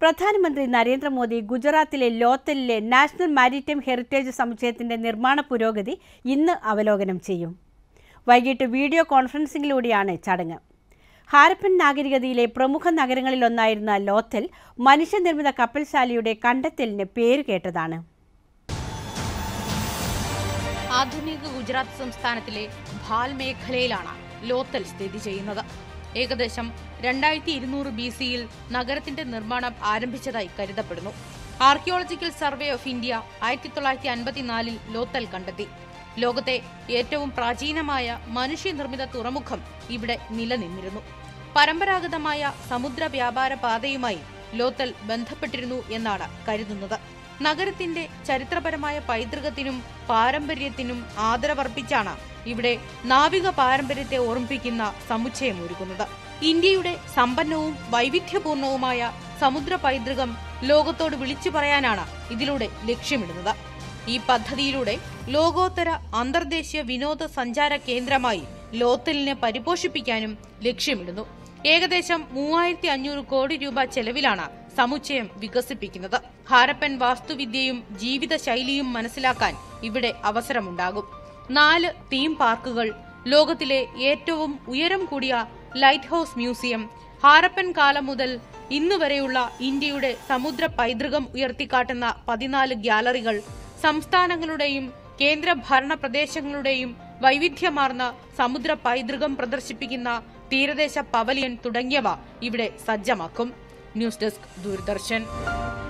പ്രധാനമന്ത്രി നരേന്ദ്രമോദി ഗുജറാത്തിലെ ലോത്തലിലെ national maritime heritage സമുച്ചയത്തിന്റെ നിർമ്മാണ പുരോഗതി ഇന്ന് അവലോകനം ചെയ്യും വൈകിട്ട് വീഡിയോ കോൺഫറൻസിംഗിലൂടെയാണ് ചടങ്ങ് ഹാരപ്പൻ നാഗരികതയിലെ പ്രമുഖ നഗരങ്ങളിലൊന്നായിരുന്ന ലോത്തൽ മനുഷ്യനിർമ്മിത കപ്പൽശാലയുടെ കണ്ടെത്തലിന് പേരുകേട്ടതാണ് ആധുനിക ഗുജറാത്ത് സംസ്ഥാനത്തിലെ ഭാൽ മേഖലയിലാണ് ലോത്തൽ സ്ഥിതി ചെയ്യുന്നത് ഏകദേശം രണ്ടായിരത്തി ഇരുന്നൂറ് ബി സിയിൽ നഗരത്തിന്റെ നിർമ്മാണം ആരംഭിച്ചതായി കരുതപ്പെടുന്നു ആർക്കിയോളജിക്കൽ സർവേ ഓഫ് ഇന്ത്യ ആയിരത്തി തൊള്ളായിരത്തി അൻപത്തിനാലിൽ ലോത്തൽ കണ്ടെത്തി ലോകത്തെ ഏറ്റവും പ്രാചീനമായ മനുഷ്യനിർമ്മിത തുറമുഖം ഇവിടെ നിലനിന്നിരുന്നു പരമ്പരാഗതമായ സമുദ്ര വ്യാപാര പാതയുമായി ലോത്തൽ ബന്ധപ്പെട്ടിരുന്നു എന്നാണ് കരുതുന്നത് നഗരത്തിന്റെ ചരിത്രപരമായ പൈതൃകത്തിനും പാരമ്പര്യത്തിനും ആദരവർപ്പിച്ചാണ് ഇവിടെ നാവിക പാരമ്പര്യത്തെ ഓർമ്മിപ്പിക്കുന്ന സമുച്ചയം ഒരുക്കുന്നത് ഇന്ത്യയുടെ സമ്പന്നവും വൈവിധ്യപൂർണവുമായ സമുദ്ര പൈതൃകം ലോകത്തോട് വിളിച്ചു പറയാനാണ് ഇതിലൂടെ ലക്ഷ്യമിടുന്നത് ഈ പദ്ധതിയിലൂടെ ലോകോത്തര അന്തർദേശീയ വിനോദ സഞ്ചാര കേന്ദ്രമായി ലോത്തലിനെ പരിപോഷിപ്പിക്കാനും ലക്ഷ്യമിടുന്നു ഏകദേശം മൂവായിരത്തി അഞ്ഞൂറ് കോടി രൂപ ചെലവിലാണ് സമുച്ചയം വികസിപ്പിക്കുന്നത് ഹാരപ്പൻ വാസ്തുവിദ്യയും ജീവിതശൈലിയും മനസ്സിലാക്കാൻ ഇവിടെ അവസരമുണ്ടാകും നാല് തീം പാർക്കുകൾ ലോകത്തിലെ ഏറ്റവും ഉയരം കൂടിയ ലൈറ്റ് ഹൌസ് മ്യൂസിയം ഹാരപ്പൻ കാലം മുതൽ ഇന്നുവരെയുള്ള ഇന്ത്യയുടെ സമുദ്ര പൈതൃകം ഉയർത്തിക്കാട്ടുന്ന പതിനാല് ഗ്യാലറികൾ സംസ്ഥാനങ്ങളുടെയും കേന്ദ്ര ഭരണ പ്രദേശങ്ങളുടെയും വൈവിധ്യമാർന്ന സമുദ്ര പൈതൃകം പ്രദർശിപ്പിക്കുന്ന തീരദേശ പവലിയൻ തുടങ്ങിയവ ഇവിടെ സജ്ജമാക്കും ന്യൂസ് ഡെസ്ക് ദൂരദർശൻ